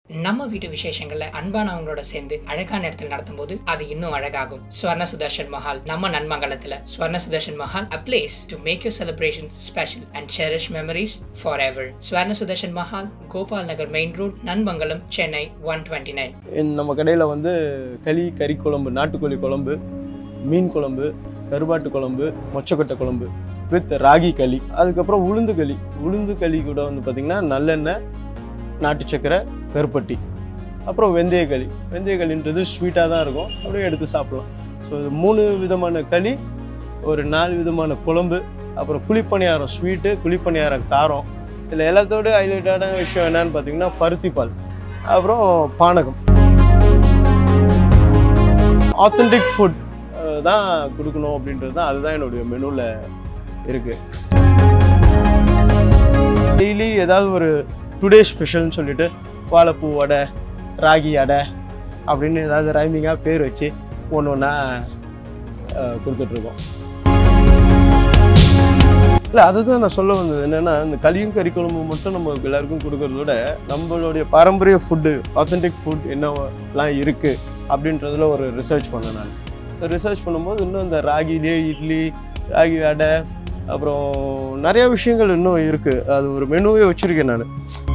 நம்ம வீட்டு விசேஷங்கள்ல அன்பானவங்களோட சேர்ந்து அழகான இடத்துல நடத்தும் போது அது இன்னும் அழகாகும் ஸ்வர்ண சுதர்ஷன் மஹால் நம்ம நன்மங்கலத்துல Swarna Sudarshan Mahal a place to make you celebration special and cherish memories for ever Swarna Sudarshan Mahal Gopal Nagar main road Nanmangalam Chennai one twenty nine என் நம்ம கடையில் வந்து களி கறி குழம்பு நாட்டுக்கோழி குழம்பு மீன் குழம்பு கருவாட்டு குழம்பு மொச்சக்கொட்டை குழம்பு வித் ராகி களி அதுக்கப்புறம் உளுந்து களி உளுந்து களி கூட வந்து பார்த்திங்கன்னா நல்லெண்ணெய் நாட்டு சக்கரை கருப்பட்டி அப்புறம் வெந்தய களி வெந்தய களின்றது ஸ்வீட்டாக தான் இருக்கும் அப்படியே எடுத்து சாப்பிடலாம் ஸோ இது மூணு விதமான களி ஒரு நாலு விதமான குழம்பு அப்புறம் குழிப்பணியாரம் ஸ்வீட்டு குழிப்பணியாரம் காரம் இதில் எல்லாத்தோட ஹைலைட்டான விஷயம் என்னன்னு பார்த்தீங்கன்னா பருத்தி பால் அப்புறம் பானகம் ஆத்தென்டிக் ஃபுட் தான் கொடுக்கணும் அப்படின்றது தான் அதுதான் என்னுடைய மெனுவில் இருக்குது டெய்லி ஏதாவது ஒரு டுடே ஸ்பெஷல்னு சொல்லிட்டு வாழைப்பூ வடை ராகி அடை அப்படின்னு ஏதாவது ரைமிங்காக பேர் வச்சு ஒன்று ஒன்றா கொடுத்துட்ருக்கோம் இல்லை அதுதான் நான் சொல்ல வந்தது என்னென்னா இந்த களியும் கறி குழம்பு மட்டும் நம்ம எல்லாருக்கும் கொடுக்கறத விட நம்மளுடைய பாரம்பரிய ஃபுட்டு ஆத்தென்டிக் ஃபுட் என்னவெல்லாம் இருக்குது அப்படின்றதுல ஒரு ரிசர்ச் பண்ணேன் நான் ஸோ ரிசர்ச் பண்ணும்போது இன்னும் இந்த ராகிலே இட்லி ராகி அடை அப்புறம் நிறைய விஷயங்கள் இன்னும் இருக்குது அது ஒரு மெனுவே வச்சுருக்கேன் நான்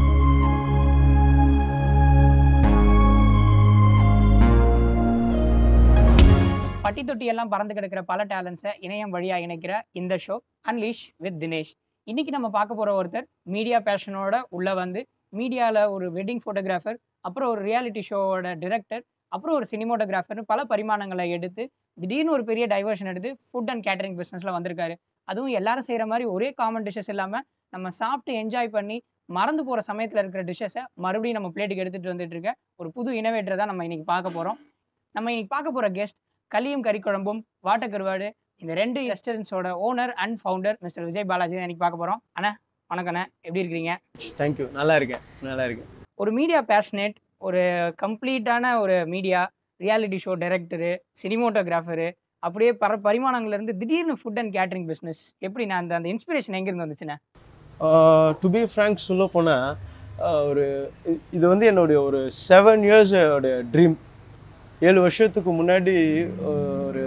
பட்டி தொட்டி எல்லாம் பறந்து கிடக்கிற பல டேலண்ட்ஸை இணையம் வழியா இணைக்கிற இந்த ஷோ அன்லீஷ் வித் தினேஷ் இன்னைக்கு நம்ம பார்க்க போற ஒருத்தர் மீடியா பேஷனோட உள்ள வந்து மீடியாவில் ஒரு வெட்டிங் ஃபோட்டோகிராஃபர் அப்புறம் ஒரு ரியாலிட்டி ஷோவோட டிரெக்டர் அப்புறம் ஒரு சினிமோட்டோகிராஃபர்னு பல பரிமாணங்களை எடுத்து திடீர்னு ஒரு பெரிய டைவர்ஷன் எடுத்து ஃபுட் அண்ட் கேட்டரிங் பிஸ்னஸில் வந்திருக்காரு அதுவும் எல்லாரும் செய்கிற மாதிரி ஒரே காமன் டிஷ்ஷஸ் இல்லாமல் நம்ம சாப்பிட்டு என்ஜாய் பண்ணி மறந்து போகிற சமயத்தில் இருக்கிற டிஷ்ஷஸை மறுபடியும் நம்ம பிளேட்டுக்கு எடுத்துகிட்டு வந்துட்டு இருக்க ஒரு புது இனோவேட்டரை தான் நம்ம இன்னைக்கு பார்க்க போகிறோம் நம்ம இன்னைக்கு பார்க்க போகிற கெஸ்ட் களியும் கறிக்குழம்பும் வாட்டக்கருவாடு இந்த ரெண்டு ரெஸ்டாரண்ட்ஸோட owner and founder mister Vijay Balaji தான் இன்னைக்கு பார்க்க போகிறோம் அண்ணா வணக்கண்ணே எப்படி இருக்கிறீங்க தேங்க்யூ நல்லா இருக்கேன் நல்லா இருக்கேன் ஒரு மீடியா பேஷனேட் ஒரு கம்ப்ளீட்டான ஒரு media reality show director cinematographer அப்படியே பர பரிமாணங்கள்ல இருந்து திடீர்னு ஃபுட் அண்ட் கேட்டரிங் பிஸ்னஸ் எப்படி நான் அந்த அந்த இன்ஸ்பிரேஷன் எங்கேருந்து வந்துச்சுண்ணே டு பி ஃப்ரேங்க் சொல்ல போனால் ஒரு இ- இது வந்து என்னுடைய ஒரு செவன் இயர்ஸோட ட்ரீம் ஏழு வருஷத்துக்கு முன்னாடி அஹ், ஒரு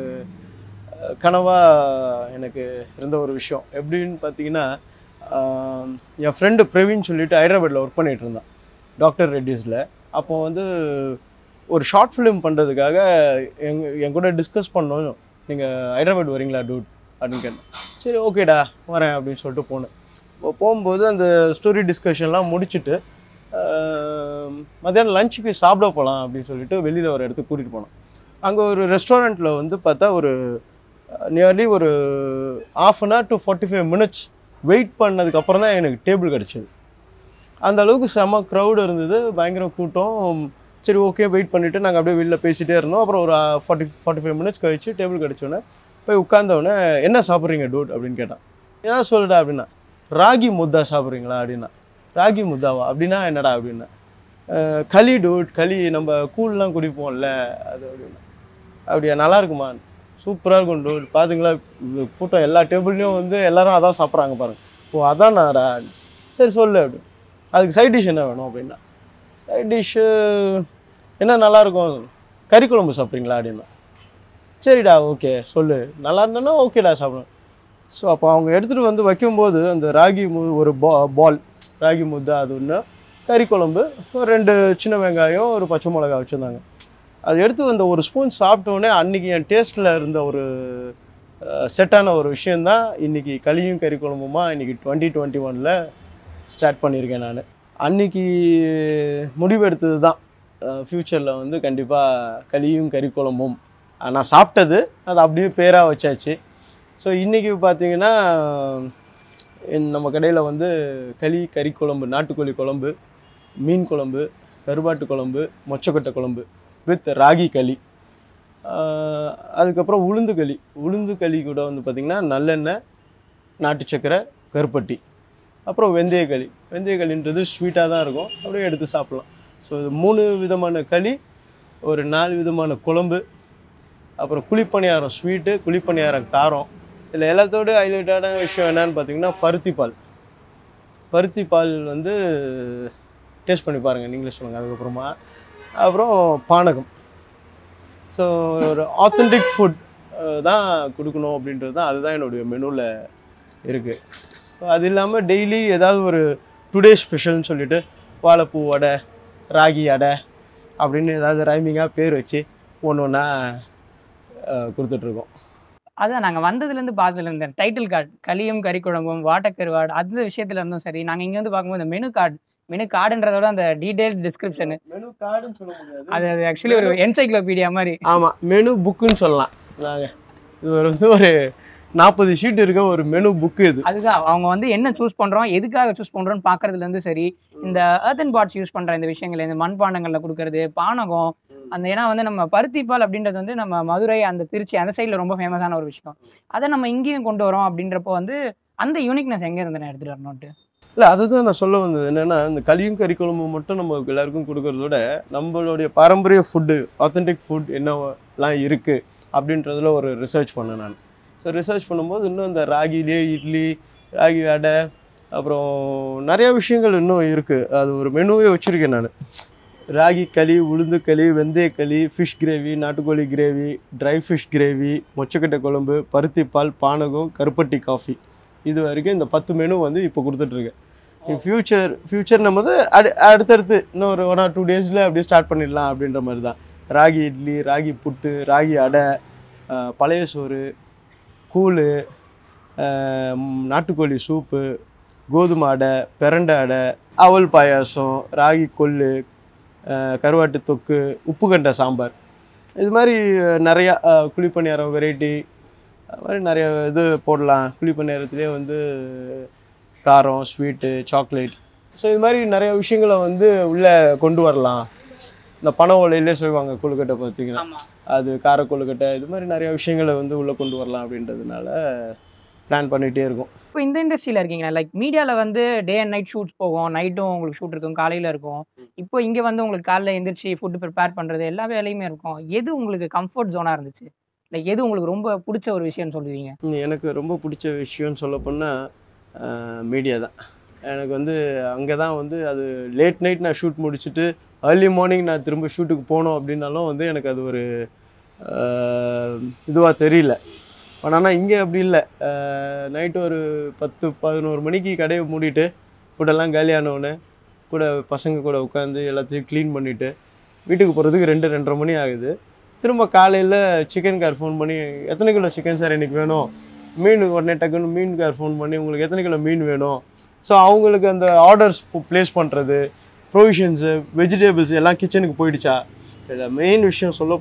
கனவாக எனக்கு இருந்த ஒரு விஷயம் எப்படின்னு பார்த்தீங்கன்னா ஆஹ், என் ஃப்ரெண்டு பிரவீன் சொல்லிட்டு ஹைதராபாத்தில் ஒர்க் பண்ணிகிட்டு இருந்தான் டாக்டர் ரெட்டிஸில் அப்போ வந்து ஒரு ஷார்ட் ஃபிலிம் பண்ணுறதுக்காக எங் என் கூட டிஸ்கஸ் பண்ணோம் நீங்கள் ஹைதராபாத் வரீங்களா டூட் அப்படின்னு கேட்டேன் சரி ஓகேடா வரேன் அப்படின்னு சொல்லிட்டு போனேன் இப்போ போகும்போது அந்த ஸ்டோரி டிஸ்கஷன்லாம் முடிச்சுட்டு ஆஹ், மத்தியானம் லஞ்சுக்கு சாப்பிட போகலாம் அப்படின்னு சொல்லிட்டு வெளியில் ஒரு இடத்துக்கு கூட்டிகிட்டு போனோம் அங்கே ஒரு ரெஸ்டாரண்ட்டில் வந்து பார்த்தா ஒரு நியர்லி ஒரு half an hour to forty five minutes wait பண்ணதுக்கப்புறம் தான் எனக்கு டேபிள் கிடச்சிது அந்த அளவுக்கு செம க்ரௌடு இருந்தது பயங்கர கூட்டம் சரி ஓகே வெயிட் பண்ணிவிட்டு நாங்கள் அப்படியே வெளில பேசிகிட்டே இருந்தோம் அப்புறம் ஒரு ஃபார்ட்டி ஃபார்ட்டி ஃபைவ் மினிட்ஸ் கழிச்சு டேபிள் கிடச்சோன்னே போய் உட்காந்தவொடனே என்ன சாப்பிட்றீங்க டூட் அப்படின்னு கேட்டான் ஏதாவது சொல்லுடா அப்படின்னா ராகி முத்தா சாப்பிட்றீங்களா அப்படின்னா ராகி முத்தாவா அப்படின்னா என்னடா அப்படின்னா "அஹ், களி டூட் களி நம்ம கூழ்லாம் குடிப்போம்ல அது அப்படின்னா அப்படியா நல்லா இருக்குமா சூப்பராக இருக்கும் டூட் பார்த்தீங்களா கூட்டம் எல்லா டேபிள்லேயும் வந்து எல்லாரும் அதான் சாப்பிட்றாங்க பாருங்க ஓ அதான் நாடா சரி சொல்லு அப்படி அதுக்கு சைட் டிஷ் என்ன வேணும் அப்படின்னா சைட் டிஷ்ஷு என்ன நல்லா இருக்கும் கறி குழம்பு சாப்பிட்றீங்களா அப்படின்னா சரிடா ஓகே சொல்லு நல்லா இருந்தேன்னா ஓகேடா சாப்பிடுவேன் ஸோ அப்போ அவங்க எடுத்துகிட்டு வந்து வைக்கும்போது அந்த ராகி மு ஒரு பா பால் ராகி முத்தா அது ஒன்று கறி குழம்பு ஒரு ரெண்டு சின்ன வெங்காயம் ஒரு பச்சை மிளகா வச்சுருந்தாங்க அது எடுத்து வந்த ஒரு ஸ்பூன் சாப்பிட்டோன்னே அன்றைக்கி என் டேஸ்ட்டில் இருந்த ஒரு செட்டான ஒரு விஷயந்தான் இன்றைக்கி களியும் கறி குழம்புமா இன்றைக்கி டுவெண்ட்டி டுவெண்ட்டி ஒனில் ஸ்டார்ட் பண்ணியிருக்கேன் நான் அன்றைக்கி முடிவெடுத்தது தான் ஃப்யூச்சரில் வந்து கண்டிப்பாக களியும் கறி குழம்பும் அஹ் நான் சாப்பிட்டது அது அப்படியே பேராக வச்சாச்சு ஸோ இன்றைக்கி பார்த்தீங்கன்னா என் நம்ம கடையில் வந்து களி கறி குழம்பு நாட்டுக்கோழி குழம்பு மீன் குழம்பு கருவாட்டு குழம்பு மொச்சக்கொட்டை குழம்பு வித் ராகி களி ஆஹ் அதுக்கப்புறம் உளுந்து களி உளுந்து களி கூட வந்து பார்த்திங்கன்னா நல்லெண்ணெய் நாட்டு சக்கரை கருப்பட்டி அப்புறம் வெந்தய களி வெந்தய களின்றது ஸ்வீட்டாக தான் இருக்கும் அப்படியே எடுத்து சாப்பிட்லாம் ஸோ இது மூணு விதமான களி ஒரு நாலு விதமான குழம்பு அப்புறம் குழிப்பணியாரம் ஸ்வீட்டு குழிப்பணியாரம் காரம் இதில் எல்லாத்தோட ஹைலைட்டான விஷயம் என்னன்னு பார்த்தீங்கன்னா பருத்தி பால் பருத்தி பால் வந்து டேஸ்ட் பண்ணி பாருங்கள் நீங்களே சொல்லுங்கள் அதுக்கப்புறமா அப்புறம் பானகம் ஸோ ஒரு ஆத்தென்டிக் ஃபுட் தான் கொடுக்கணும் அப்படின்றது தான் அதுதான் என்னுடைய மெனுவில் இருக்குது ஸோ அது இல்லாமல் டெய்லி ஏதாவது ஒரு டுடே ஸ்பெஷல்னு சொல்லிட்டு வாழைப்பூ வடை ராகி அடை அப்படின்னு ஏதாவது ரைமிங்காக பேர் வச்சு ஒன்று ஒன்றா கொடுத்துட்ருக்கோம் அதான் நாங்க வந்ததுல இருந்து பார்த்ததுல இருந்து டைட்டில் கார்டு களியும் கறி குழம்பும் வாட்டக்கருவாடு அந்த விஷயத்துல இருந்தும் சரி நாங்க இங்க வந்து பார்க்கும்போது இந்த மெனு கார்டு மெனு கார்டுன்றதோட அந்த டீடைல் டிஸ்கிரிப்ஷன் மெனு கார்டுன்னு சொல்ல முடியாது அது அது ஆக்சுவலி ஒரு என்சைக்ளோபீடியா மாதிரி ஆமாம் மெனு புக்குன்னு சொல்லலாம் நாங்கள் இது ஒரு வந்து ஒரு நாற்பது ஷீட் இருக்க ஒரு மெனு புக்கு இது அதுதான் அவங்க வந்து என்ன சூஸ் பண்றோம் எதுக்காக சூஸ் பண்றோம்னு பாக்குறதுல இருந்து சரி இந்த earthen பாட்ஸ் யூஸ் பண்ற இந்த விஷயங்கள் இந்த மண்பாண்டங்கள்ல கொடுக்கறது பானகம் அந்த ஏன்னா வந்து நம்ம பருத்திப்பால் அப்படின்றது வந்து நம்ம மதுரை அந்த திருச்சி அந்த சைடில் ரொம்ப ஃபேமஸான ஒரு விஷயம் அதை நம்ம இங்கேயும் கொண்டு வரோம் அப்படின்றப்போ வந்து அந்த யூனிக்னஸ் எங்க இருந்து நான் எடுத்துட்டு வரணும்ட்டு இல்லை அதுதான் நான் சொல்ல வந்தது என்னென்னா இந்த களியும் கறி குழம்பு மட்டும் நம்ம எல்லாருக்கும் கொடுக்கறத விட நம்மளுடைய பாரம்பரிய ஃபுட்டு ஆத்தென்டிக் ஃபுட் என்னலாம் இருக்குது அப்படின்றதுல ஒரு ரிசர்ச் பண்ணேன் நான் ஸோ ரிசர்ச் பண்ணும்போது இன்னும் இந்த ராகிலே இட்லி ராகி அடை அப்புறம் நிறைய விஷயங்கள் இன்னும் இருக்குது அது ஒரு மெனுவே வச்சுருக்கேன் நான் ராகி களி உளுந்து களி வெந்தய களி ஃபிஷ் கிரேவி நாட்டுக்கோழி கிரேவி ட்ரை ஃபிஷ் கிரேவி மொச்சக்கட்டை குழம்பு பருத்திப்பால் பானகம் கருப்பட்டி காஃபி இது வரைக்கும் இந்த பத்து மெனு வந்து இப்போ கொடுத்துட்ருக்கேன் இன் ஃப்யூச்சர் ஃப்யூச்சர் நம்ம வந்து அடு அடுத்தடுத்து இன்னும் ஒரு ஒன் ஆர் டூ டேஸில் அப்படியே ஸ்டார்ட் பண்ணிடலாம் அப்படின்ற மாதிரி தான் ராகி இட்லி ராகி புட்டு ராகி அடை அஹ், பழைய சோறு கூழ் அஹ், ம், நாட்டுக்கோழி சூப்பு கோதுமை அடை பிரண்டை அடை அவல் பாயாசம் ராகி கொள்ளு அஹ், கருவாட்டு தொக்கு உப்புக்கண்டை சாம்பார் இது மாதிரி அஹ், நிறையா அஹ், குழிப்பணியாரம் வெரைட்டி அது மாதிரி நிறைய இது போடலாம் குழிப்பணியாரத்துலேயே வந்து காரம் ஸ்வீட்டு சாக்லேட் ஸோ இது மாதிரி நிறைய விஷயங்களை வந்து உள்ளே கொண்டு வரலாம் இந்த பனை ஓலையிலே சொல்லுவாங்க கொழுக்கட்டை பார்த்தீங்கன்னா அது கார கொழுக்கட்டை இது மாதிரி நிறைய விஷயங்களை வந்து உள்ளே கொண்டு வரலாம் அப்படின்றதுனால பிளான் பண்ணிகிட்டே இருக்கோம் இப்போ இந்த இண்டஸ்ட்ரியில் இருக்கீங்களா லைக் மீடியாவில் வந்து டே அண்ட் நைட் ஷூட்ஸ் போகும் நைட்டும் உங்களுக்கு ஷூட் இருக்கும் காலையில் இருக்கும் இப்போ இங்கே வந்து உங்களுக்கு காலைல எந்திரிச்சு ஃபுட்டு ப்ரிப்பேர் பண்ணுறது எல்லா வேலையுமே இருக்கும் எது உங்களுக்கு கம்ஃபர்ட் ஜோனாக இருந்துச்சு லைக் எது உங்களுக்கு ரொம்ப பிடிச்ச ஒரு விஷயம்னு சொல்லுவீங்க இனி எனக்கு ரொம்ப பிடிச்ச விஷயம்னு சொல்ல போனால் மீடியா தான் எனக்கு வந்து அங்கே தான் வந்து அது லேட் நைட் நான் ஷூட் முடிச்சுட்டு ஏர்லி மார்னிங் நான் திரும்ப ஷூட்டுக்கு போனோம் அப்படின்னாலும் வந்து எனக்கு அது ஒரு இதுவாக தெரியல ஆனால் இங்கே அப்படி இல்லை நைட்டு ஒரு பத்து பதினோரு மணிக்கு கடையை மூடிட்டு ஃபுட்டெல்லாம் காலியானவுடனே கூட பசங்க கூட உட்காந்து எல்லாத்தையும் க்ளீன் பண்ணிவிட்டு வீட்டுக்கு போகிறதுக்கு ரெண்டு ரெண்டரை மணி ஆகுது திரும்ப காலையில் சிக்கன் கார் ஃபோன் பண்ணி எத்தனை கிலோ சிக்கன் சார் இன்றைக்கி வேணும் மீன் உடனே டக்குன்னு மீன் கார் ஃபோன் பண்ணி உங்களுக்கு எத்தனை கிலோ மீன் வேணும் ஸோ அவங்களுக்கு அந்த ஆர்டர்ஸ் ப்ளேஸ் பண்ணுறது ப்ரொவிஷன்ஸு வெஜிடபிள்ஸ் எல்லாம் கிச்சனுக்கு போயிடுச்சா இதில் மெயின் விஷயம் சொல்ல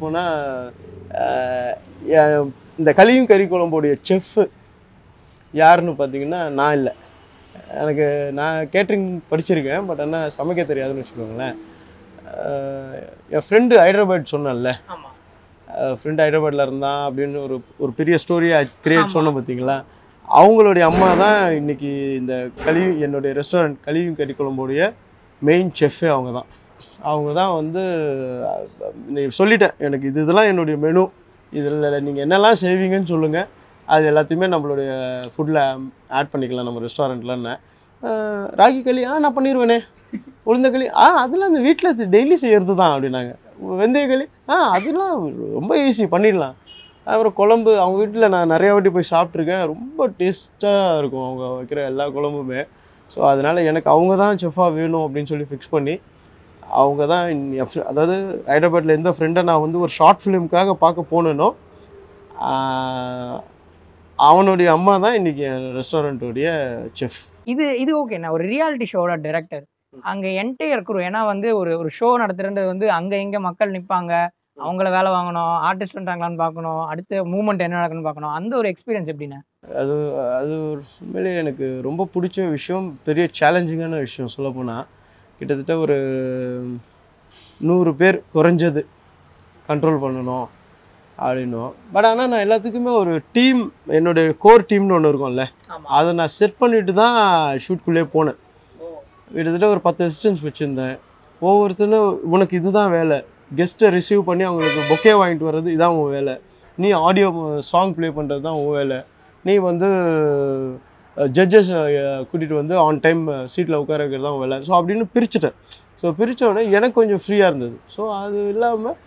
போனால் இந்த களியும் கறி குழம்போடைய செஃப்பு யாருன்னு பார்த்தீங்கன்னா நான் இல்லை எனக்கு நான் கேட்ரிங் படிச்சிருக்கேன் பட் ஆனால் சமைக்க தெரியாதுன்னு வச்சுக்கோங்களேன் அஹ் என் ஃப்ரெண்டு ஹைதராபாத் சொன்னேன்ல ஆமாம் ஃப்ரெண்ட் ஹைதராபாத்தில் இருந்தான் அப்படின்னு ஒரு ஒரு பெரிய ஸ்டோரியை கிரியேட் ஆமா. சொன்னோம் பார்த்தீங்களா அவங்களுடைய அம்மா தான் இன்னைக்கு இந்த களி என்னுடைய ரெஸ்டாரண்ட் கழியும் கறி குழம்புடைய மெயின் செஃப்பே அவங்க தான் அவங்க தான் வந்து அஹ், நீ சொல்லிட்டேன் எனக்கு இது இதெல்லாம் என்னுடைய மெனு இதில் நீங்கள் என்னெல்லாம் செய்வீங்கன்னு சொல்லுங்கள் அது எல்லாத்தையுமே நம்மளுடைய ஃபுட்டில் ஆட் பண்ணிக்கலாம் நம்ம ரெஸ்டாரண்ட்லன்னு ராகி களி ஆ நான் பண்ணிடுவேனே உளுந்த களி ஆ அதெல்லாம் அந்த வீட்டில் டெய்லி செய்கிறது தான் அப்படின்னாங்க வெந்தய களி ஆ அதெல்லாம் ரொம்ப ஈஸி பண்ணிடலாம் அப்புறம் குழம்பு அவங்க வீட்டில் நான் நிறையா வாட்டி போய் சாப்பிட்ருக்கேன் ரொம்ப டேஸ்ட்டாக இருக்கும் அவங்க வைக்கிற எல்லா குழம்புமே ஸோ அதனால் எனக்கு அவங்க தான் செஃபாக வேணும் அப்படின்னு சொல்லி ஃபிக்ஸ் பண்ணி அவங்க தான் என் fri- அதாவது ஹைதராபாத்தில் எந்த ஃப்ரெண்டை நான் வந்து ஒரு ஷார்ட் ஃபிலிமுக்காக பார்க்க போனேனோ ஆஹ், அவனுடைய அம்மா தான் இன்றைக்கி என் ரெஸ்டாரண்ட்டுடைய செஃப் இது இது ஓகேண்ணா ஒரு ரியாலிட்டி ஷோவோட டைரக்டர் அங்கே என்டையர் குரு ஏன்னா வந்து ஒரு ஒரு ஷோ நடத்துறது வந்து அங்கே எங்கே மக்கள் நிற்பாங்க அவங்கள வேலை வாங்கணும் ஆர்டிஸ்ட் வந்துட்டாங்களான்னு பார்க்கணும் அடுத்த மூமெண்ட் என்ன நடக்குன்னு பார்க்கணும் அந்த ஒரு எக்ஸ்பீரியன்ஸ் எப்படிண்ணே அது அது ஒரு உண்மையிலேயே எனக்கு ரொம்ப பிடிச்ச விஷயம் பெரிய சேலஞ்சிங்கான விஷயம் சொல்லப்போனால் கிட்டத்தட்ட ஒரு நூறு பேர் குறைஞ்சது கண்ட்ரோல் பண்ணணும் அப்படின்னும் பட் ஆனால் நான் எல்லாத்துக்குமே ஒரு டீம் என்னுடைய கோர் டீம்னு ஒன்று இருக்கும்ல ஆமாம் அதை நான் செட் பண்ணிட்டு தான் ஷூட்குள்ளே போனேன் கிட்டத்தட்ட ஒரு பத்து அசிஸ்டன்ஸ் வச்சுருந்தேன் ஒவ்வொருத்தனும் உனக்கு இதுதான் வேலை கெஸ்ட்டை ரிசீவ் பண்ணி அவங்களுக்கு பொக்கே வாங்கிட்டு வர்றது இதான் உன் வேலை நீ ஆடியோ சாங் ப்ளே பண்ணுறது தான் உன் வேலை நீ வந்து ஜட்ஜஸ் கூட்டிகிட்டு வந்து ஆன் டைம் சீட்டில் உட்கார வைக்கிறது தான் உன் வேலை ஸோ அப்படின்னு பிரிச்சுட்டேன் ஸோ உடனே எனக்கு கொஞ்சம் ஃப்ரீயாக இருந்தது ஸோ அது இல்லாமல்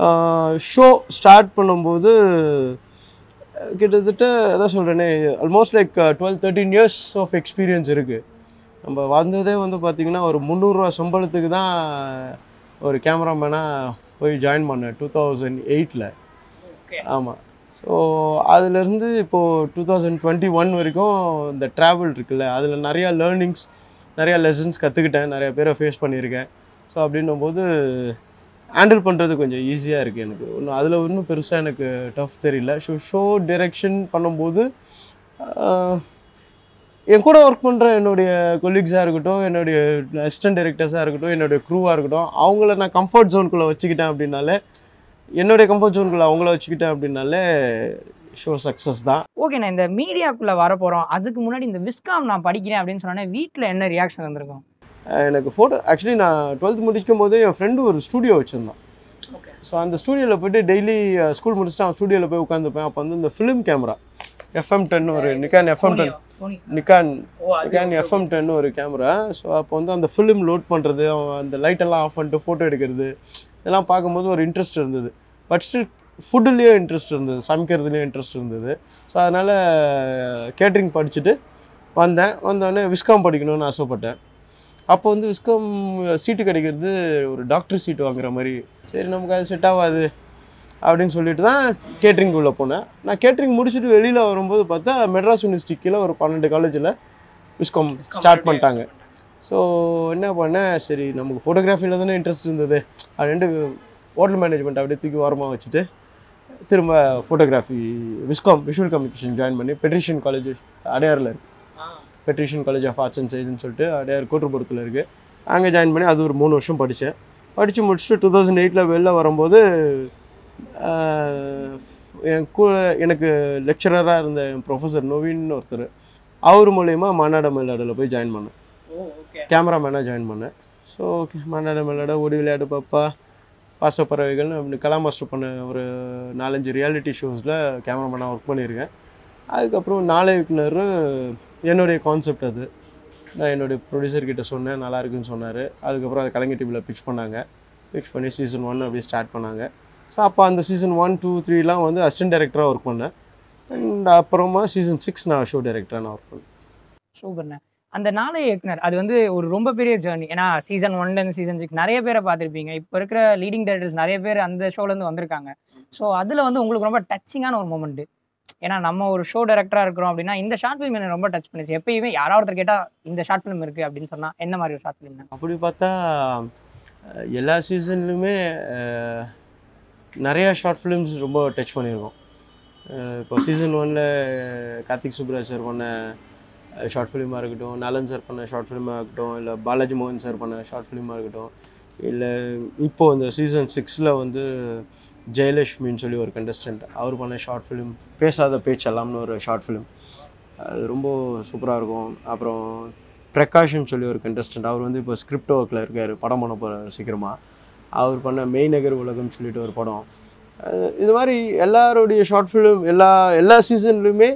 ஷோ ஸ்டார்ட் பண்ணும்போது அஹ், கிட்டத்தட்ட அதான் சொல்கிறேனே almost like twelve thirteen years of experience இருக்குது நம்ம வந்ததே வந்து பார்த்திங்கன்னா ஒரு முந்நூறுரூவா சம்பளத்துக்கு தான் ஒரு கேமராமேனாக போய் ஜாயின் பண்ணேன் டூ தௌசண்ட் எயிட்டில் ஓகே ஆமாம் ஸோ அதுலேருந்து இப்போது டூ தௌசண்ட் டுவெண்ட்டி ஒன் வரைக்கும் இந்த ட்ராவல் இருக்குல்ல அதில் நிறையா லேர்னிங்ஸ் நிறையா லெசன்ஸ் கற்றுக்கிட்டேன் நிறைய பேரை ஃபேஸ் பண்ணியிருக்கேன் ஸோ அப்படின்னும் போது ஹேண்டில் பண்ணுறது கொஞ்சம் ஈஸியாக இருக்குது எனக்கு ஒன்றும் அதில் ஒன்றும் பெருசாக எனக்கு டஃப் தெரியல ஷோ ஷோ டிரெக்ஷன் பண்ணும்போது ஆஹ், என் கூட ஒர்க் பண்ணுற என்னுடைய கொலீக்ஸாக இருக்கட்டும் என்னுடைய அசிஸ்டன்ட் டைரக்டர்ஸாக இருக்கட்டும் என்னுடைய க்ரூவாக இருக்கட்டும் அவங்கள நான் கம்ஃபர்ட் ஜோனுக்குள்ளே வச்சுக்கிட்டேன் அப்படின்னாலே என்னுடைய கம்ஃபர்ட் ஜோனுக்குள்ளே அவங்கள வச்சுக்கிட்டேன் அப்படின்னாலே ஷோ சக்ஸஸ் தான் ஓகே நான் இந்த மீடியாக்குள்ள வர போறோம் அதுக்கு முன்னாடி இந்த விஸ்காம் நான் படிக்கிறேன் அப்படின்னு சொன்னோன்னே வீட்ல என்ன ரியாக்ஷன் வந்திருக்கும் அஹ் எனக்கு ஃபோட்டோ ஆக்சுவலி நான் டுவெல்த் முடிக்கும் போதே என் ஃப்ரெண்டு ஒரு ஸ்டூடியோ வச்சுருந்தான் ஓகே ஸோ அந்த ஸ்டூடியோவில் போயிட்டு டெய்லி ஸ்கூல் முடிச்சுட்டு அவன் ஸ்டூடியோவில் போய் உட்காந்துப்பேன் அப்போ வந்து இந்த ஃபிலிம் கேமரா எஃப்எம் டென் ஒரு Nikon FM ten Nikon Nikon FM ten ஒரு கேமரா ஸோ அப்போ வந்து அந்த ஃபிலிம் லோட் பண்ணுறது அந்த லைட்டெல்லாம் ஆஃப் பண்ணிட்டு ஃபோட்டோ எடுக்கிறது இதெல்லாம் பார்க்கும்போது ஒரு இன்ட்ரெஸ்ட் இருந்தது பட் ஸ்டில் ஃபுட்டுலேயும் இன்ட்ரெஸ்ட் இருந்தது சமைக்கிறதுலேயும் இன்ட்ரெஸ்ட் இருந்தது ஸோ அதனால் கேட்ரிங் படிச்சுட்டு வந்தேன் வந்தோடனே விஸ்காம் படிக்கணும்னு ஆசைப்பட்டேன் அப்போ வந்து விஸ்காம் சீட்டு கிடைக்கிறது ஒரு டாக்டர் சீட்டு வாங்குற மாதிரி சரி நமக்கு அது செட் ஆகாது அப்படின்னு சொல்லிட்டு தான் கேட்ரிங் உள்ள போனேன் நான் கேட்ரிங் முடிச்சுட்டு வெளியில் வரும்போது பார்த்தா மெட்ராஸ் யூனிவர்சிட்டி கீழே ஒரு பன்னெண்டு காலேஜில் விஸ்காம் ஸ்டார்ட் பண்ணிட்டாங்க ஸோ என்ன பண்ணேன் சரி நமக்கு ஃபோட்டோகிராஃபியில் தானே இன்ட்ரெஸ்ட் இருந்தது அப்படின்ட்டு ஹோட்டல் மேனேஜ்மெண்ட் அப்படியே தூக்கி ஓரமாக வச்சுட்டு திரும்ப photography viscom visual communication join பண்ணி பெட்ரிஷியன் காலேஜ் அடையாரில் இருக்குது Patrician college of arts and சயின்ஸ்னு சொல்லிட்டு அடையார் கோட்டுப்புறத்தில் இருக்குது அங்கே ஜாயின் பண்ணி அது ஒரு மூணு வருஷம் படித்தேன் படித்து முடிச்சுட்டு டூ தௌசண்ட் எயிட்டில் வெளில வரும்போது ஆஹ், என் கூட எனக்கு லெக்சரராக இருந்த என் ப்ரொஃபஸர் நவீன் ஒருத்தர் அவர் மூலயமா மாநாட மயிலாடில் போய் ஜாயின் பண்ணேன் ஓகே கேமராமேனாக ஜாயின் பண்ணேன் ஸோ ஓகே மாநாட மயிலாட ஓடி விளையாடு பாப்பா பாசப்பறவைகள் அப்படி கலா மாஸ்டர் பண்ண ஒரு நாலஞ்சு ரியாலிட்டி ஷோஸில் கேமராமேனாக ஒர்க் பண்ணியிருக்கேன் அதுக்கப்புறம் நாளைக்குனர் என்னுடைய கான்செப்ட் அது நான் என்னுடைய ப்ரொடியூசர் கிட்ட சொன்னேன் நல்லா இருக்குன்னு சொன்னார் அதுக்கப்புறம் அதை கலைஞர் டிவியில் பிச் பண்ணாங்க பிச் பண்ணி சீசன் ஒன் அப்படியே ஸ்டார்ட் பண்ணாங்க ஸோ அப்போ அந்த சீசன் ஒன் டூ த்ரீலாம் வந்து அசிஸ்டன்ட் டைரக்டராக ஒர்க் பண்ணேன் அண்ட் அப்புறமா சீசன் சிக்ஸ் நான் ஷோ டைரக்டராக நான் ஒர்க் பண்ணேன் சூப்பர்ண்ணே அந்த நாளைய இயக்குனர் அது வந்து ஒரு ரொம்ப பெரிய ஜேர்னி ஏன்னா சீசன் ஒன்லேருந்து சீசன் சிக்ஸ் நிறைய பேரை பார்த்துருப்பீங்க இப்போ இருக்கிற லீடிங் டேரக்டர்ஸ் நிறைய பேர் அந்த ஷோலேருந்து வந்திருக்காங்க ஸோ அதில் வந்து உங்களுக்கு ரொம்ப டச்சிங்கான ஒரு மூமெண்ட் ஏன்னா நம்ம ஒரு ஷோ டைரக்டராக இருக்கிறோம் அப்படின்னா இந்த ஷார்ட் ஃபிலிம் எனக்கு ரொம்ப டச் பண்ணிச்சு எப்பயுமே யாராவது ஒருத்தர் கேட்டால் இந்த ஷார்ட் ஃபிலிம் இருக்குது அப்படின்னு சொன்னால் என்ன மாதிரி ஒரு ஷார்ட் ஃபிலிம் அப்படி பார்த்தா அஹ், எல்லா சீசன்லையுமே நிறையா ஷார்ட் ஃபிலிம்ஸ் ரொம்ப டச் பண்ணியிருக்கோம் அஹ், இப்போ சீசன் ஒனில் கார்த்திக் சுப்ராஜ் சார் பண்ண ஷார்ட் ஃபிலிமாக இருக்கட்டும் நலன் சார் பண்ண ஷார்ட் ஃபிலிமாக இருக்கட்டும் இல்லை பாலாஜி மோகன் சார் பண்ண ஷார்ட் ஃபிலிமாக இருக்கட்டும் இல்லை இப்போது இந்த சீசன் சிக்ஸில் வந்து ஜெயலட்சுமின்னு சொல்லி ஒரு கண்டஸ்டன்ட் அவர் பண்ண ஷார்ட் ஃபிலிம் பேசாத பேச்செல்லாம்னு ஒரு ஷார்ட் ஃபிலிம் அது ரொம்ப சூப்பராக இருக்கும் அப்புறம் பிரகாஷ்னு சொல்லி ஒரு கண்டஸ்டன்ட் அவர் வந்து இப்போ ஸ்கிரிப்ட் ஒர்க்கில் இருக்கார் படம் பண்ண போகிறார் சீக்கிரமாக அவர் பண்ண மெய்நகர் உலகம்னு சொல்லிட்டு ஒரு படம் அது- இது மாதிரி எல்லாருடைய ஷார்ட் ஃபிலிம் எல்லா எல்லா சீசன்லையுமே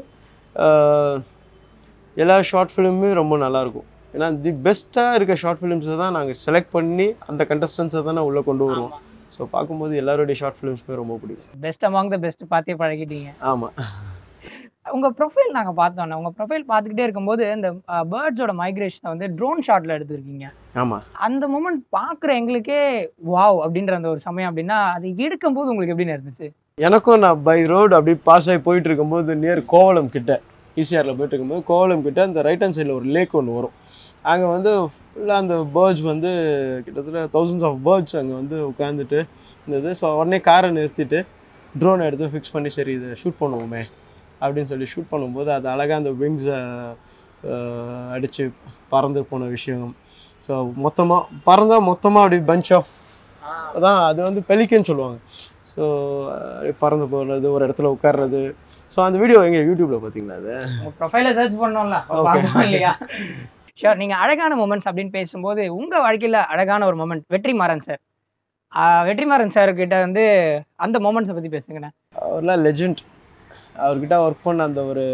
எல்லா ஷார்ட் ஃபிலிமுமே ரொம்ப நல்லாயிருக்கும் ஏன்னா தி பெஸ்ட்டாக இருக்க ஷார்ட் ஃபிலிம்ஸை தான் நாங்கள் செலக்ட் பண்ணி அந்த கண்டஸ்டன்ஸை தான் உள்ளே கொண்டு வருவோம் ஸோ பார்க்கும்போது எல்லாருடைய ஷார்ட் ஃபிலிம்ஸுமே ரொம்ப பிடிக்கும் பெஸ்ட் அமாங் த பெஸ்ட் பார்த்தே பழகிட்டீங்க ஆமாம் உங்க ப்ரொஃபைல் நாங்க பார்த்தோம் உங்க ப்ரொஃபைல் பார்த்துக்கிட்டே இருக்கும்போது இந்த பேர்ட்ஸோட மைக்ரேஷனை வந்து ட்ரோன் ஷாட்ல எடுத்திருக்கீங்க ஆமாம் அந்த மூமெண்ட் பார்க்குற எங்களுக்கே வாவ் அப்படின்ற அந்த ஒரு சமயம் அப்படின்னா அது எடுக்கும்போது உங்களுக்கு எப்படின்னு இருந்துச்சு எனக்கும் நான் பை ரோடு அப்படி பாஸ் ஆகி போயிட்டு இருக்கும்போது நியர் கோவளம் கிட்ட ஈசிஆரில் போயிட்டு இருக்கும்போது கோவளம் கிட்ட அந்த ரைட் ஹேண்ட் சைடில் ஒரு லேக் ஒன்று வரும் அங்கே வந்து ஃபுல்லாக அந்த பேர்ட்ஸ் வந்து கிட்டத்தட்ட தௌசண்ட்ஸ் ஆஃப் பேர்ட்ஸ் அங்கே வந்து உட்காந்துட்டு இருந்தது ஸோ உடனே காரை நிறுத்திட்டு ட்ரோனை எடுத்து ஃபிக்ஸ் பண்ணி சரி இதை ஷூட் பண்ணுவோமே அப்படின்னு சொல்லி ஷூட் பண்ணும்போது அது அழகாக அந்த விங்ஸை அடித்து பறந்து போன விஷயம் ஸோ மொத்தமாக பறந்தால் மொத்தமாக அப்படி பஞ்ச் ஆஃப் அதான் அது வந்து பெலிக்கன்னு சொல்லுவாங்க ஸோ பறந்து போகிறது ஒரு இடத்துல உட்கார்றது ஸோ அந்த வீடியோ எங்கே யூடியூப்பில் பார்த்தீங்களா அது உங்க ப்ரொஃபைலை சர்ச் பண்ணோம்ல அப்ப Okay. பார்த்தோம் இல்லையா ஷியோர் நீங்க அழகான மூமெண்ட்ஸ் அப்படின்னு பேசும்போது உங்க வாழ்க்கையில அழகான ஒரு moment Vetrimaaran sir Vetrimaaran sir கிட்ட வந்து அந்த மூமெண்ட்ஸை பத்தி பேசுங்கண்ணே அவர்லாம் லெஜெண்ட் அவர்கிட்ட ஒர்க் பண்ண அந்த ஒரு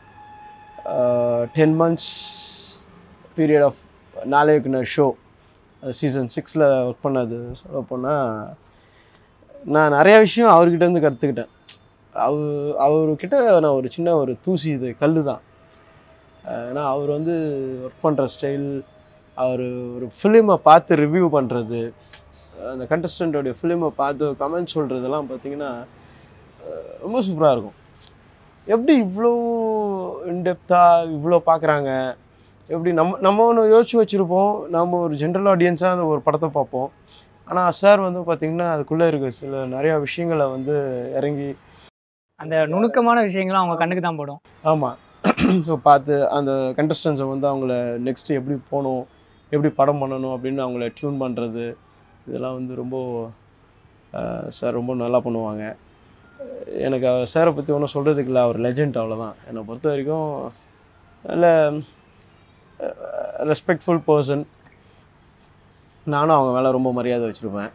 டென் மந்த்ஸ் பீரியட் ஆஃப் நாளைக்குனர் ஷோ சீசன் சிக்ஸில் ஒர்க் பண்ணது சொல்ல போனால் நான் நிறையா விஷயம் அவர்கிட்ட இருந்து கற்றுக்கிட்டேன் அவர் அவர்கிட்ட நான் ஒரு சின்ன ஒரு தூசி இது கல் தான் அஹ் ஏன்னா அவர் வந்து ஒர்க் பண்ணுற ஸ்டைல் அவர் ஒரு ஃபிலிமை பார்த்து ரிவ்யூ பண்ணுறது அந்த கண்டஸ்டண்ட்டோடைய ஃபிலிமை பார்த்து கமெண்ட் சொல்கிறதெல்லாம் பார்த்தீங்கன்னா அஹ் ரொம்ப சூப்பராக இருக்கும் எப்படி இவ்வளோ இன்டெப்த்தாக இவ்வளோ பார்க்குறாங்க எப்படி நம்ம நம்ம ஒன்று யோசிச்சு வச்சுருப்போம் நம்ம ஒரு ஜென்ரல் ஆடியன்ஸாக அந்த ஒரு படத்தை பார்ப்போம் ஆனால் சார் வந்து பார்த்திங்கன்னா அதுக்குள்ளே இருக்க சில நிறையா விஷயங்களை வந்து இறங்கி அந்த நுணுக்கமான விஷயங்களும் அவங்க கண்ணுக்கு தான் படும் ஆமாம் ஸோ பார்த்து அந்த கண்டஸ்டன்ஸை வந்து அவங்கள நெக்ஸ்ட்டு எப்படி போகணும் எப்படி படம் பண்ணணும் அப்படின்னு அவங்கள டியூன் பண்ணுறது இதெல்லாம் வந்து ரொம்ப சார் ரொம்ப நல்லா பண்ணுவாங்க எனக்கு அவர் சாரை பற்றி ஒன்றும் சொல்கிறதுக்கு இல்லை அவர் லெஜெண்ட் அவ்வளோதான் என்னை பொறுத்த வரைக்கும் நல்ல ரெஸ்பெக்ட்ஃபுல் பர்சன் நானும் அவங்க மேலே ரொம்ப மரியாதை வச்சுருப்பேன்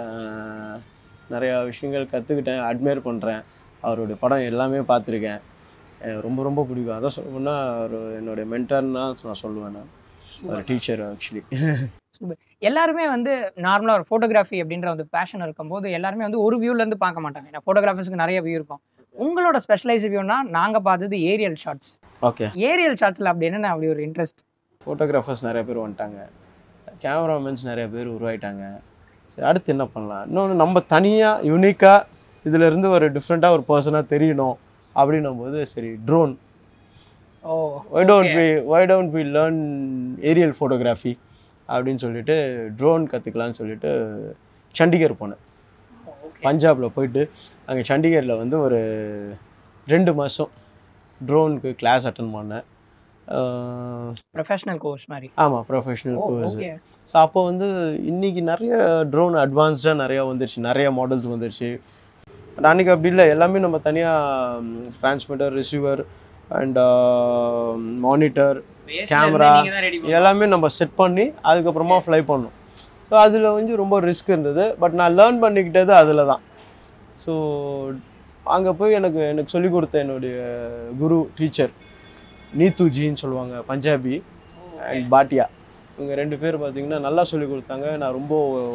நிறையா விஷயங்கள் கற்றுக்கிட்டேன் அட்மையர் பண்ணுறேன் அவருடைய படம் எல்லாமே பார்த்துருக்கேன் எனக்கு ரொம்ப ரொம்ப பிடிக்கும் அதான் சொல்ல போனால் அவர் என்னுடைய மென்டர்னா நான் சொல்லுவேன் நான் ஒரு டீச்சர் ஆக்சுவலி எல்லாருமே வந்து நார்மலாக ஒரு ஃபோட்டோகிராஃபி அப்படின்ற வந்து பேஷன் இருக்கும்போது எல்லாருமே வந்து ஒரு வியூல இருந்து பார்க்க மாட்டாங்க ஏன்னா ஃபோட்டோகிராஃபர்ஸ்க்கு நிறைய வியூ இருக்கும் உங்களோட ஸ்பெஷலைஸ் வியூனா நாங்கள் பார்த்தது ஏரியல் ஷாட்ஸ் ஓகே ஏரியல் ஷாட்ஸில் அப்படி என்னென்ன அப்படி ஒரு இன்ட்ரெஸ்ட் ஃபோட்டோகிராஃபர்ஸ் நிறைய பேர் வந்துட்டாங்க கேமராமேன்ஸ் நிறைய பேர் உருவாயிட்டாங்க சரி அடுத்து என்ன பண்ணலாம் இன்னொன்று நம்ம தனியாக யூனிக்காக இதிலேருந்து ஒரு டிஃப்ரெண்ட்டாக ஒரு பர்சனாக தெரியணும் அப்படின்னும் போது சரி drone oh why don't we why don't we learn aerial photography அப்படின்னு சொல்லிட்டு ட்ரோன் கற்றுக்கலான்னு சொல்லிட்டு சண்டிகர் போனேன் பஞ்சாபில் போயிட்டு அங்கே சண்டிகரில் வந்து ஒரு ரெண்டு மாதம் ட்ரோனுக்கு கிளாஸ் அட்டன் பண்ணேன் ப்ரொஃபஷனல் கோர்ஸ் மாதிரி ஆமாம் ப்ரொஃபஷனல் ஓ கோர்ஸ் ஓகே ஸோ அப்போ வந்து இன்னைக்கு நிறைய ட்ரோன் அட்வான்ஸ்டாக நிறையா வந்துருச்சு நிறைய மாடல்ஸ் வந்துருச்சு பட் அன்றைக்கி அப்படி இல்லை எல்லாமே நம்ம தனியாக transmitter receiver and monitor Camera, எல்லாமே நம்ம செட் பண்ணி அதுக்கப்புறமா ஃப்ளை பண்ணோம் ஸோ அதில் வந்து ரொம்ப ரிஸ்க் இருந்தது பட் நான் லேர்ன் பண்ணிக்கிட்டது அதில் தான் ஸோ அங்கே போய் எனக்கு எனக்கு சொல்லிக் கொடுத்த என்னுடைய குரு டீச்சர் நீத்துஜின்னு சொல்லுவாங்க பஞ்சாபி அண்ட் பாட்டியா இவங்க ரெண்டு பேர் பார்த்தீங்கன்னா நல்லா சொல்லிக் கொடுத்தாங்க நான் ரொம்ப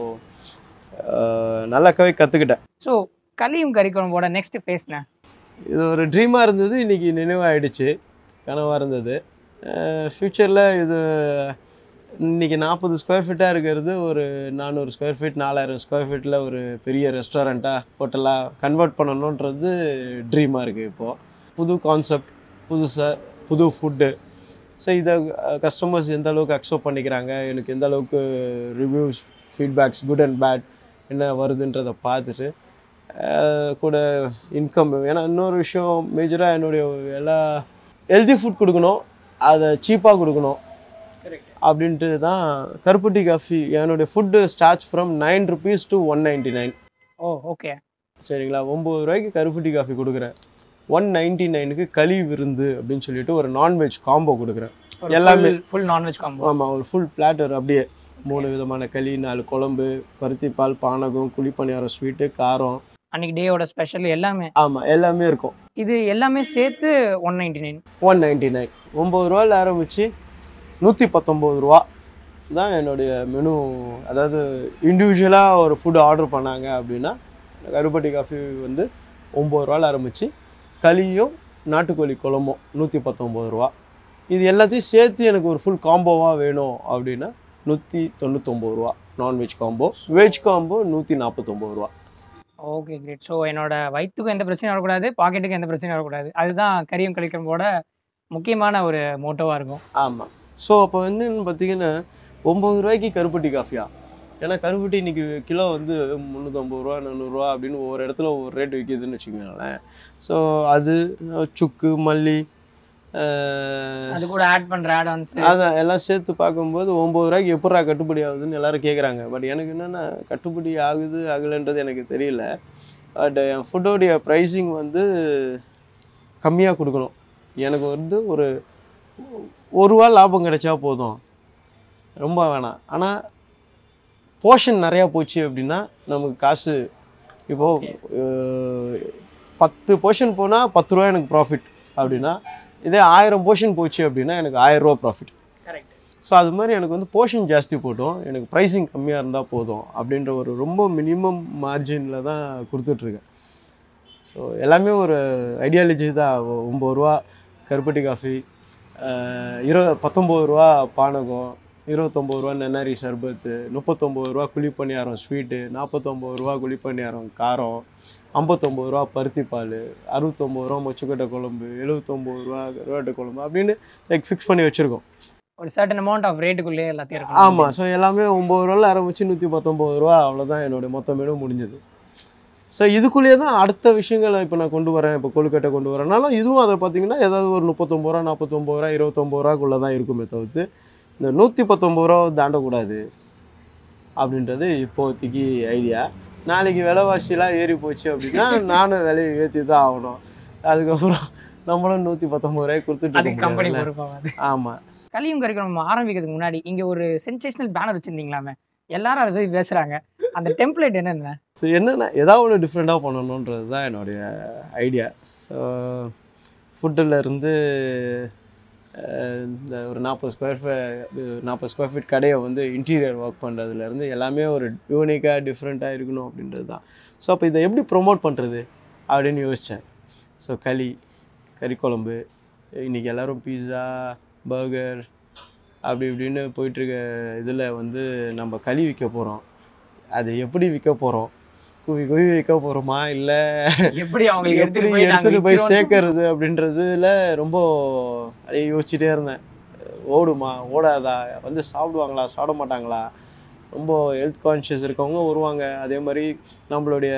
அஹ், நல்லாக்கவே கற்றுக்கிட்டேன் ஸோ கலியும் கறிக்குழம்போட நெக்ஸ்ட் ஃபேஸ்ண்ணே இது ஒரு ட்ரீமாக இருந்தது இன்றைக்கி நினைவாயிடுச்சு கனவாக இருந்தது ஃப்யூச்சரில் இது இன்றைக்கி நாற்பது ஸ்கொயர் ஃபீட்டாக இருக்கிறது ஒரு நானூறு ஸ்கொயர் ஃபீட் நாலாயிரம் ஸ்கொயர் ஃபீட்டில் ஒரு பெரிய ரெஸ்டாரண்ட்டாக ஹோட்டலாக கன்வெர்ட் பண்ணணுன்றது ட்ரீமாக இருக்குது இப்போது புது கான்செப்ட் புதுசாக புது ஃபுட்டு ஸோ இதை கஸ்டமர்ஸ் எந்த அளவுக்கு அக்செப்ட் பண்ணிக்கிறாங்க எனக்கு எந்த அளவுக்கு reviews feedbacks good and bad என்ன வருதுன்றதை பார்த்துட்டு அஹ், கூட இன்கம் ஏன்னா இன்னொரு விஷயம் மேஜராக என்னுடைய எல்லா ஹெல்தி ஃபுட் கொடுக்கணும் அதை சீப்பாக கொடுக்கணும் அப்படின்ட்டு தான் கருப்பட்டி காஃபி என்னுடைய food starts from nine rupees to one ninety nine oh okay சரிங்களா ஒம்பது ரூபாய்க்கு கருப்பட்டி காஃபி கொடுக்குறேன் ஒன் நைன்டி நைனுக்கு களி விருந்து அப்படின்னு சொல்லிட்டு ஒரு நான்வெஜ் காம்போ கொடுக்குறேன் எல்லாமே. ஃபுல் நான்வெஜ் காம்போ ஆமாம் ஒரு ஃபுல் பிளாட்டர் அப்படியே மூணு விதமான களி நாலு குழம்பு பருத்திப்பால் பானகம் குழிப்பணியாரம் ஸ்வீட்டு காரம் அன்னைக்கு டேயோட ஸ்பெஷல் எல்லாமே ஆமாம் எல்லாமே இருக்கும் இது எல்லாமே சேர்த்து one ninety nine one ninety nine ஒம்பது ரூபாயில் ஆரம்பித்து நூற்றி பத்தொம்போது ரூபா தான் என்னுடைய மெனு அதாவது இண்டிவிஜுவலாக ஒரு ஃபுட் ஆர்டர் பண்ணாங்க அப்படின்னா கருப்பட்டி காஃபி வந்து ஒம்பது ரூபாயில் ஆரம்பித்து களியும் நாட்டுக்கோழி குழம்பும் நூற்றி பத்தொம்போது ரூபா இது எல்லாத்தையும் சேர்த்து எனக்கு ஒரு ஃபுல் காம்போவாக வேணும் அப்படின்னா நூற்றி தொண்ணூத்தொம்பது ரூபா நான்வெஜ் காம்போ வெஜ் காம்போ நூற்றி நாற்பத்தொம்பது ரூபா ஓகே கிரேட் ஸோ என்னோட வயிற்றுக்கும் எந்த பிரச்சனையும் வரக்கூடாது பாக்கெட்டுக்கும் எந்த பிரச்சனையும் வரக்கூடாது அதுதான் கரியும் கழிக்கிறம்போட முக்கியமான ஒரு மோட்டோவாக இருக்கும் ஆமாம் ஸோ அப்போ என்னன்னு பார்த்தீங்கன்னா ஒம்பது ரூபாய்க்கு கருப்பட்டி காஃபியா ஏன்னா கருப்பட்டி இன்னைக்கு கிலோ வந்து முந்நூற்றம்பது ரூபா நானூறுரூவா அப்படின்னு ஒவ்வொரு இடத்துல ஒவ்வொரு ரேட் விற்கிதுன்னு வச்சுக்கோங்களேன் ஸோ அது அஹ், சுக்கு மல்லி அஹ், அது கூட ஆட் பண்ணுற ஆட் ஆன்ஸ் அதை எல்லாம் சேர்த்து பார்க்கும்போது ஒம்பது ரூபாய்க்கு எப்படா கட்டுப்படி ஆகுதுன்னு எல்லாரும் கேட்குறாங்க பட் எனக்கு என்னென்னா கட்டுப்படி ஆகுது ஆகலைன்றது எனக்கு தெரியல பட் என் ஃபுட்டோடைய ப்ரைஸிங் வந்து கம்மியாக கொடுக்கணும் எனக்கு வந்து ஒரு ஒரு ரூபா லாபம் கிடைச்சா போதும் ரொம்ப வேணாம் ஆனால் போர்ஷன் நிறையா போச்சு அப்படின்னா நமக்கு காசு இப்போது பத்து போர்ஷன் போனால் பத்து ரூபா எனக்கு ப்ராஃபிட் அப்படின்னா இதே ஆயிரம் போர்ஷன் போச்சு அப்படின்னா எனக்கு ஆயிரம் ரூபா ப்ராஃபிட் கரெக்ட் ஸோ அது மாதிரி எனக்கு வந்து போர்ஷன் ஜாஸ்தி போட்டும் எனக்கு ப்ரைஸிங் கம்மியாக இருந்தால் போதும் அப்படின்ற ஒரு ரொம்ப மினிமம் மார்ஜினில் தான் கொடுத்துட்ருக்கேன் ஸோ எல்லாமே ஒரு ஐடியாலஜி தான் ஒ- ஒம்பது ரூபா கருப்பட்டி காஃபி இரு பத்தொம்பது ரூபா பானகம் இருபத்தொம்பது ரூபா நென்னாரி சர்பத்து முப்பத்தொம்பது ரூபா குழிப்பணியாரம் ஸ்வீட்டு நாற்பத்தொம்பது ரூபா குழிப்பணியாரம் காரம் ஐம்பத்தொம்பது ரூபா பருத்தி பால் அறுபத்தொம்பது ரூபா மொச்சக்கொட்டை குழம்பு எழுபத்தொம்பது ரூபா கருவாட்டு குழம்பு அப்படின்னு லைக் ஃபிக்ஸ் பண்ணி வச்சுருக்கோம் ஒரு சர்டன் அமௌண்ட் ஆஃப் ரேட்டுக்குள்ளே எல்லாத்தையும் இருக்கும் ஆமாம் ஸோ எல்லாமே ஒம்பது ரூபாவில் ஆரம்பிச்சு நூற்றி பத்தொம்பது ரூபா அவ்வளோதான் என்னோட மொத்த மெனு முடிஞ்சது ஸோ இதுக்குள்ளேயே தான் அடுத்த விஷயங்களை இப்போ நான் கொண்டு வரேன் இப்போ கொழுக்கட்டை கொண்டு வரேனாலும் இதுவும் அதை பார்த்தீங்கன்னா ஏதாவது ஒரு முப்பத்தொம்பது ரூபா நாற்பத்தொம்பது ரூபா இருபத்தொம்பது ரூபாக்குள்ளே தான் இருக்குமே தவிர்த்து இந்த நூற்றி பத்தொம்பது ரூபா தாண்டக்கூடாது அப்படின்றது இப்போதைக்கு ஐடியா நாளைக்கு விலைவாசிலாம் ஏறி போச்சு அப்படின்னா நானும் விலையை ஏற்றி தான் ஆகணும் அதுக்கப்புறம் நம்மளும் நூற்றி பத்தொம்பது ரூபாய்க்கு கொடுத்துட்டு அதுக்கு இருக்க கம்பெனி முடியாதுல்ல? பொறுப்பாகாது ஆமாம் கலியும் கறிக்கணும் ஆரம்பிக்கிறதுக்கு முன்னாடி இங்க ஒரு சென்சேஷனல் பேனர் வச்சிருந்தீங்களாமே எல்லாரும் அதை பத்தி பேசுறாங்க அந்த டெம்ப்ளேட் என்னென்ன ஸோ என்னென்ன ஏதாவது ஒன்று டிஃப்ரெண்ட்டாக பண்ணணுன்றது தான் என்னுடைய ஐடியா ஸோ ஃபுட்டில் இருந்து அஹ், இந்த ஒரு நாற்பது ஸ்கொயர் ஃபீட் நாற்பது ஸ்கொயர் ஃபீட் கடையை வந்து இன்டீரியர் ஒர்க் பண்ணுறதுலேருந்து எல்லாமே ஒரு யூனிக்காக டிஃப்ரெண்ட்டாக இருக்கணும் அப்படின்றது தான் ஸோ அப்போ இதை எப்படி ப்ரொமோட் பண்ணுறது அப்படின்னு யோசித்தேன் ஸோ களி கறி குழம்பு இன்றைக்கி எல்லோரும் பீஸா பர்கர் அப்படி இப்படின்னு போயிட்டுருக்க இதில் வந்து நம்ம களி விற்க போகிறோம் அது எப்படி விற்க போகிறோம் குவி குவி விற்க போகிறோமா இல்லை எப்படி அவங்களுக்கு எப்படி எடுத்துட்டு போய் நாங்க எடுத்துகிட்டு போய் விக்கிறோம்னு சேர்க்கறது அப்படின்றதுல ரொம்ப அப்படியே யோசிச்சுட்டே இருந்தேன் ஓடுமா ஓடாதா வந்து சாப்பிடுவாங்களா சாப்பிட மாட்டாங்களா ரொம்ப ஹெல்த் கான்ஷியஸ் இருக்கவங்க வருவாங்க அதே மாதிரி நம்மளுடைய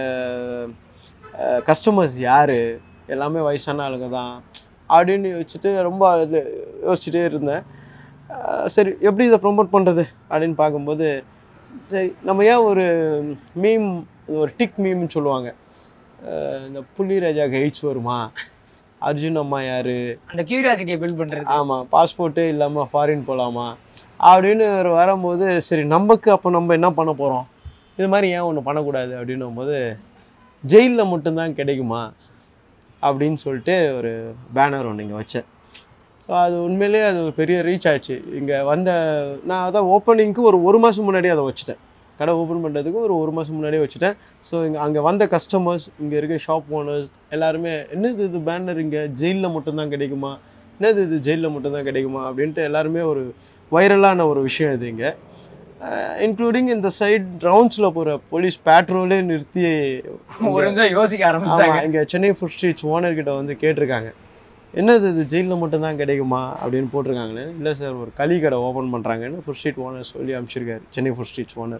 கஸ்டமர்ஸ் யார் எல்லாமே வயசான ஆளுங்க தான் அப்படின்னு யோசிச்சுட்டு ரொம்ப அது யோசிச்சுட்டே இருந்தேன் அஹ் சரி எப்படி இதை ப்ரொமோட் பண்ணுறது அப்படின்னு பார்க்கும்போது சரி நம்ம ஏன் ஒரு மீம் ஒரு டிக் மீம்னு சொல்லுவாங்க அஹ் இந்த புள்ளி ராஜாக்கு ஹெய்ச் வருமா அர்ஜுன் அம்மா யார் அந்த கியூரியாசிட்டியை பில்ட் பண்றது ஆமாம் பாஸ்போர்ட்டே இல்லாமல் ஃபாரின் போகலாமா அப்படின்னு ஒரு வரும்போது சரி நமக்கு அப்போ நம்ம என்ன பண்ண போகிறோம் இது மாதிரி ஏன் ஒன்று பண்ணக்கூடாது அப்படின்னும் போது ஜெயிலில் மட்டும்தான் கிடைக்குமா அப்படின்னு சொல்லிட்டு ஒரு பேனர் ஒன்று இங்கே வச்சேன் ஸோ அது உண்மையிலேயே அது ஒரு பெரிய ரீச் ஆச்சு இங்கே வந்த நான் அதான் ஓப்பனிங்க்கு ஒரு ஒரு மாதம் முன்னாடியே அதை வச்சுட்டேன் கடை ஓப்பன் பண்ணுறதுக்கு ஒரு ஒரு மாதம் முன்னாடியே வச்சுட்டேன் ஸோ இங்கே அங்கே வந்த கஸ்டமர்ஸ் இங்கே இருக்க ஷாப் ஓனர்ஸ் எல்லாருமே என்னது இது பேனர் இங்கே ஜெயிலில் மட்டும்தான் கிடைக்குமா என்னது இது ஜெயிலில் மட்டும்தான் கிடைக்குமா அப்படின்ட்டு எல்லாருமே ஒரு வைரலான ஒரு விஷயம் இது இங்கே இன்க்ளூடிங் இந்த சைட் ரவுண்ட்ஸில் போகிற போலீஸ் பேட்ரோலே நிறுத்தி ஒரு நிமிஷம் யோசிக்க ஆமாம் ஆரம்பிச்சிட்டாங்க இங்கே சென்னை ஃபுட் ஸ்ட்ரீட்ஸ் ஓனர்கிட்ட வந்து கேட்டிருக்காங்க என்னது இது ஜெயிலில் மட்டும்தான் கிடைக்குமா அப்படின்னு போட்டிருக்காங்களே இல்லை சார் ஒரு களி கடை ஓப்பன் பண்ணுறாங்கன்னு ஃபுட் ஸ்ட்ரீட் ஓனர் சொல்லி அனுப்பிச்சிருக்காரு சென்னை ஃபுட் ஸ்ட்ரீட்ஸ் ஓனர்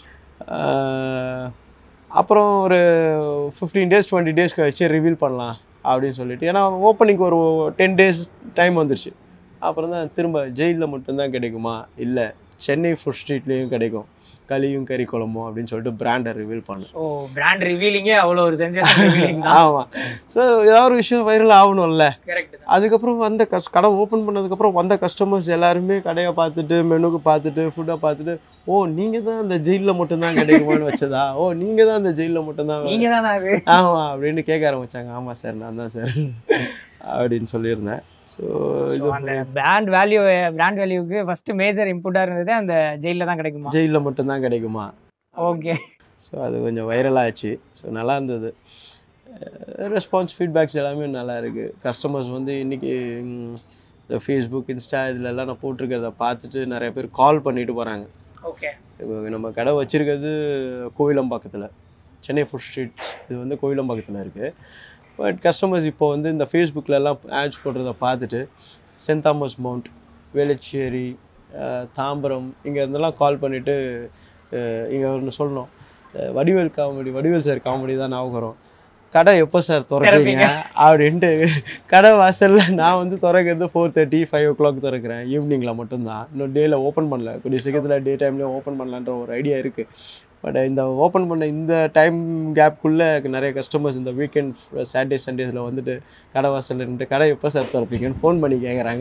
அப்புறம் ஒரு ஃபிஃப்டீன் டேஸ் டுவெண்ட்டி டேஸ் கழிச்சு ரிவீல் பண்ணலாம் அப்படின்னு சொல்லிட்டு ஏன்னா ஓப்பனிங் ஒரு டென் டேஸ் டைம் வந்துருச்சு அப்புறம் தான் திரும்ப ஜெயிலில் மட்டும்தான் கிடைக்குமா இல்லை சென்னை ஃபுட் ஸ்ட்ரீட்லேயும் கிடைக்கும் களியும் கறி குழம்பும் அப்படின்னு சொல்லிட்டு பிராண்டை ரிவீல் பண்ணேன் ஓ பிராண்ட் ரிவீலிங்கே அவ்வளோ ஒரு சென்சேஷன் ரிவீலிங் தான் ஆமாம் ஸோ ஏதாவது ஒரு விஷயம் வைரல் ஆகணும்ல கரெக்ட் தான் அதுக்கப்புறம் வந்த கஸ் கடை ஓப்பன் பண்ணதுக்கப்புறம் வந்த கஸ்டமர்ஸ் எல்லாருமே கடையை பார்த்துட்டு மெனுக்கு பார்த்துட்டு ஃபுட்டை பார்த்துட்டு ஓ நீங்கள் தான் அந்த ஜெயிலில் மட்டும்தான் கிடைக்குமான்னு வச்சதா ஓ நீங்கள் தான் அந்த ஜெயிலில் மட்டும்தான் நீங்க தானே அது ஆமாம் அப்படின்னு கேட்க ஆரம்பிச்சாங்க ஆமாம் சார் நான் தான் சார் அப்படின்னு சொல்லியிருந்தேன் ஸோ So, இது அந்த பிராண்ட் வேல்யூ பிராண்ட் வேல்யூக்கு ஃபர்ஸ்ட் மேஜர் இன்புட்டா இருந்தது அந்த ஜெயில தான் கிடைக்குமா ஜெயிலில் மட்டும்தான் கிடைக்குமா ஓகே ஸோ அது கொஞ்சம் வைரலாச்சு ஸோ நல்லா இருந்தது ரெஸ்பான்ஸ் ஃபீட்பேக்ஸ் எல்லாமே நல்லா இருக்குது கஸ்டமர்ஸ் வந்து இன்றைக்கி இந்த ஃபேஸ்புக் இன்ஸ்டா இதுலலாம் நான் போட்டிருக்கிறத பார்த்துட்டு நிறைய பேர் கால் பண்ணிட்டு போகிறாங்க ஓகே இப்போ நம்ம கடை வச்சுருக்கிறது கோவிலம்பாக்கத்தில் சென்னை ஃபுட் ஸ்ட்ரீட்ஸ் இது வந்து கோவிலம்பாக்கத்தில் இருக்குது பட் கஸ்டமர்ஸ் இப்போ வந்து இந்த ஃபேஸ்புக்கிலலாம் ஆட்ஸ் போடுறத பார்த்துட்டு சென்ட் தாமஸ் மவுண்ட் வேளச்சேரி அஹ், தாம்பரம் இங்கே இருந்தெல்லாம் கால் பண்ணிவிட்டு இங்கே ஒன்று சொல்லணும் அஹ், Vadivel comedy Vadivel sir comedy தான் ஞாபகம் வரும் கடை எப்போ சார் திறப்பீங்க அப்படின்ட்டு கடை வாசலில் நான் வந்து திறக்கிறது four thirty five o'clock திறக்கிறேன் ஈவினிங்கில் மட்டும்தான் இன்னும் டேயில் ஓப்பன் பண்ணல கூடிய சீக்கிரத்தில் டே டைம்லேயும் ஓப்பன் பண்ணலான்ற ஒரு ஐடியா இருக்குது பட் இந்த ஓப்பன் பண்ண இந்த டைம் கேப்குள்ளே நிறைய கஸ்டமர்ஸ் இந்த வீக்கெண்ட் சாட்டர்டே சண்டேஸில் வந்துட்டு கடை வாசலில் நின்று கடை எப்போ சார் திறப்பீங்கன்னு ஃபோன் பண்ணி கேட்குறாங்க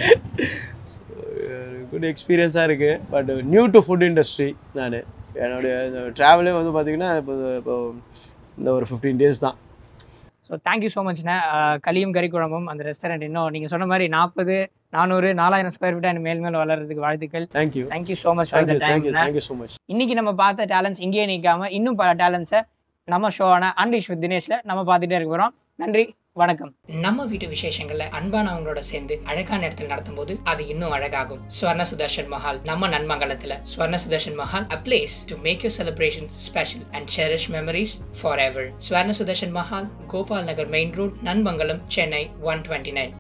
குட் எக்ஸ்பீரியன்ஸாக இருக்குது but new to food industry நான் என்னுடைய இந்த ட்ராவலே வந்து பார்த்திங்கன்னா இப்போ இப்போ இந்த ஒரு ஃபிஃப்டீன் டேஸ் தான் ஸோ தேங்க்யூ ஸோ மச்ண்ணே களியும் கறி குழம்பும் அந்த ரெஸ்டாரண்ட் இன்னும் நீங்கள் சொன்ன மாதிரி நாற்பது நானூறு நாலாயிரம் ஸ்கொயர் ஃபீட் அண்ட் மேல் மேல் வளர்றதுக்கு வாழ்த்துக்கள் thank you thank you so much for thank you the thank you time thank you so much இன்னைக்கு நம்ம பார்த்த டேலண்ட்ஸ் இங்கேயே நிற்காம இன்னும் பல டேலண்ட்ஸை நம்ம ஷோவான அன்லீஷ் வித் தினேஷ்ல நம்ம பார்த்துட்டே இருக்க போறோம் நன்றி வணக்கம் நம்ம வீட்டு விசேஷங்கள்ல அன்பானவங்களோட சேர்ந்து அழகான இடத்துல நடத்தும் போது அது இன்னும் அழகாகும் ஸ்வர்ண சுதர்ஷன் மஹால் நம்ம நன்மங்கலத்துல Swarna Sudarshan Mahal a place to make you celebration special and cherish memories for ever Swarna Sudarshan Mahal Gopal Nagar main road Nanmangalam Chennai one twenty nine